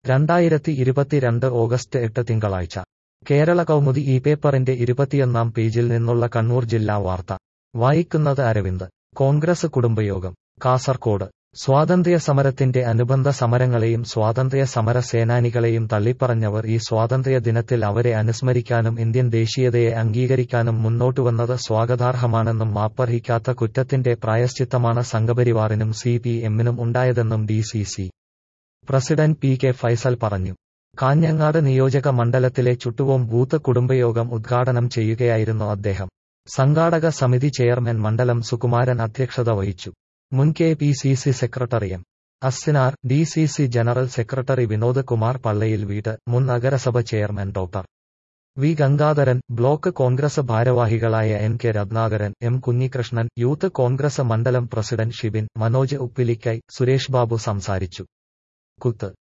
രണ്ടായിരത്തി ഇരുപത്തിരണ്ട് ഓഗസ്റ്റ് എട്ട് തിങ്കളാഴ്ച കേരള കൗമുദി ഈ പേപ്പറിന്റെ ഇരുപത്തിയൊന്നാം പേജിൽ നിന്നുള്ള കണ്ണൂർ ജില്ലാ വാർത്ത വായിക്കുന്നത് അരവിന്ദ് കോൺഗ്രസ് കുടുംബയോഗം കാസർകോട് സ്വാതന്ത്ര്യ സമരത്തിന്റെ അനുബന്ധ സമരങ്ങളെയും സ്വാതന്ത്ര്യ സമര സേനാനികളെയും തള്ളിപ്പറഞ്ഞവർ ഈ സ്വാതന്ത്ര്യ ദിനത്തിൽ അവരെ അനുസ്മരിക്കാനും ഇന്ത്യൻ ദേശീയതയെ അംഗീകരിക്കാനും മുന്നോട്ടുവന്നത് സ്വാഗതാർഹമാണെന്നും മാപ്പർഹിക്കാത്ത കുറ്റത്തിന്റെ പ്രായശ്ചിത്തമാണ് സംഘപരിവാറിനും സി പി എമ്മിനും ഉണ്ടായതെന്നും D C C president P K Faisal പറഞ്ഞു കാഞ്ഞങ്ങാട് നിയോജക മണ്ഡലത്തിലെ ചുട്ടുവോം ബൂത്ത് കുടുംബയോഗം ഉദ്ഘാടനം ചെയ്യുകയായിരുന്നു അദ്ദേഹം സംഘാടക സമിതി ചെയർമാൻ മണ്ഡലം സുകുമാരൻ അധ്യക്ഷത വഹിച്ചു മുൻ K P C C secretary M Assinar D C C general secretary Vinod Kumar Pallayil വീട് മുൻ നഗരസഭ chairman doctor V Gangadharan block Congress ഭാരവാഹികളായ N K Ratnakaran M Kunhikrishnan youth Congress മണ്ഡലം പ്രസിഡന്റ് ഷിബിൻ മനോജ് ഉപ്പിലിക്കൈ സുരേഷ് ബാബു സംസാരിച്ചു കുത്ത്